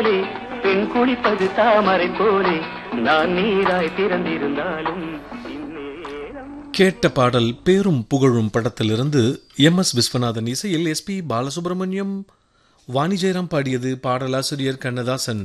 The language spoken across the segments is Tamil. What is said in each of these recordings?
போலே பெண் குளிப்பது தாமரை போலே நான் நீராய் திறந்திருந்தாலும் இந்நேரம் கேட்ட பாடல் பேரும் புகழும் படத்திலிருந்து எம் எஸ் விஸ்வநாதன் இசையில் எஸ்பி பாலசுப்ரமணியம் வாணி ஜெயராம் பாடியது பாடலாசிரியர் கண்ணதாசன்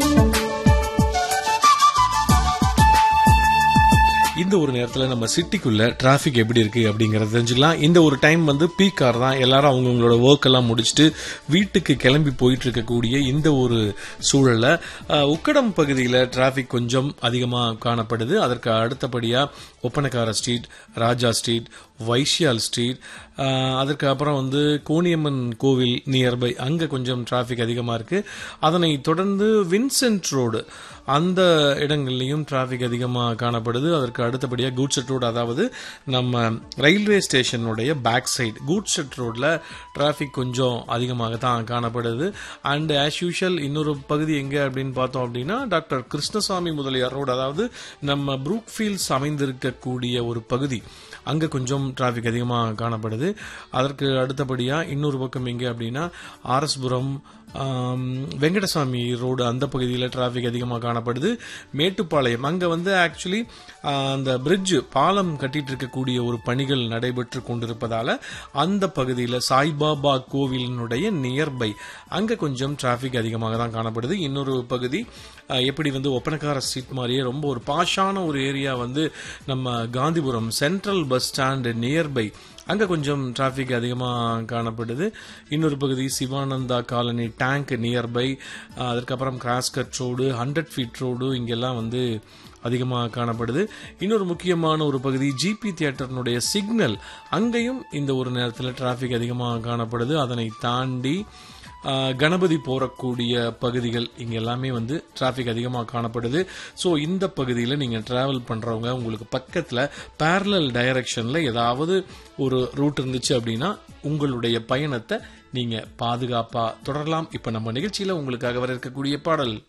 இந்த ஒரு நேரத்தில் நம்ம சிட்டிக்குள்ள டிராஃபிக் எப்படி இருக்கு அப்படிங்கறத தெரிஞ்சுக்கலாம் இந்த ஒரு டைம் வந்து பீக் ஆர் தான் எல்லாரும் அவங்கவுங்களோட ஒர்க் எல்லாம் முடிச்சுட்டு வீட்டுக்கு கிளம்பி போயிட்டு இருக்கக்கூடிய இந்த ஒரு சூழல்ல அஹ், உக்கடம் பகுதியில் டிராஃபிக் கொஞ்சம் அதிகமாக காணப்படுது அதற்கு அடுத்தபடியா Oppanakara street Raja street Vysial street அஹ், அதற்கு அப்புறம் வந்து கோணியம்மன் கோவில் நியர்பை அங்கே கொஞ்சம் டிராஃபிக் அதிகமாக இருக்கு அதனை தொடர்ந்து வின்சென்ட் ரோடு அந்த இடங்கள்லையும் டிராஃபிக் அதிகமாக காணப்படுது அதற்கு அடுத்தபடியாக கூட்ஸெட் ரோடு அதாவது நம்ம ரயில்வே ஸ்டேஷனுடைய பேக் சைடு கூட்ஸெட் ரோடில் டிராஃபிக் கொஞ்சம் அதிகமாக தான் காணப்படுது அண்ட் ஆஸ் யூஷுவல் இன்னொரு பகுதி எங்கே அப்படின்னு பார்த்தோம் அப்படின்னா டாக்டர் கிருஷ்ணசாமி முதலியார் ரோடு அதாவது நம்ம ப்ரூக் ஃபீல்ட்ஸ் அமைந்திருக்கக்கூடிய ஒரு பகுதி அங்கே கொஞ்சம் டிராஃபிக் அதிகமாக காணப்படுது அதற்கு அடுத்தபடியாக இன்னொரு பக்கம் எங்கே அப்படின்னா ஆர்எஸ்புரம் ஆம், வெங்கடசாமி ரோடு அந்த பகுதியில் டிராஃபிக் அதிகமாக காணப்படுது மேட்டுப்பாளையம் அங்கே வந்து ஆக்சுவலி அந்த பிரிட்ஜ் பாலம் கட்டிட்டு இருக்கக்கூடிய ஒரு பணிகள் நடைபெற்று கொண்டிருப்பதால அந்த பகுதியில் சாய்பாபா கோவிலினுடைய நியர்பை அங்கே கொஞ்சம் டிராஃபிக் அதிகமாக தான் காணப்படுது இன்னொரு பகுதி அஹ், எப்படி வந்து ஒப்பனக்கார ஸ்ட்ரீட் மாதிரியே ரொம்ப ஒரு பாஷான ஒரு ஏரியா வந்து நம்ம Gandhipuram central bus stand nearby அங்கே கொஞ்சம் டிராஃபிக் அதிகமாக காணப்படுது இன்னொரு பகுதி சிவானந்தா காலனி டேங்க் நியர்பை அதற்கப்புறம் crosscut road hundred feet road இங்கெல்லாம் வந்து அதிகமாக காணப்படுது இன்னொரு முக்கியமான ஒரு பகுதி ஜிபி தியேட்டர்னுடைய சிக்னல் அங்கேயும் இந்த ஒரு நேரத்தில் டிராஃபிக் அதிகமாக காணப்படுது அதனை தாண்டி ஆஹ், கணபதி போறக்கூடிய பகுதிகள் இங்க எல்லாமே வந்து டிராஃபிக் அதிகமாக காணப்படுது ஸோ இந்த பகுதியில் நீங்கள் டிராவல் பண்றவங்க உங்களுக்கு பக்கத்தில் பேரலல் டைரக்ஷன்ல ஏதாவது ஒரு ரூட் இருந்துச்சு அப்படின்னா உங்களுடைய பயணத்தை நீங்க பாதுகாப்பா தொடரலாம் இப்ப நம்ம நிகழ்ச்சியில உங்களுக்காக வர இருக்கக்கூடிய பாடல்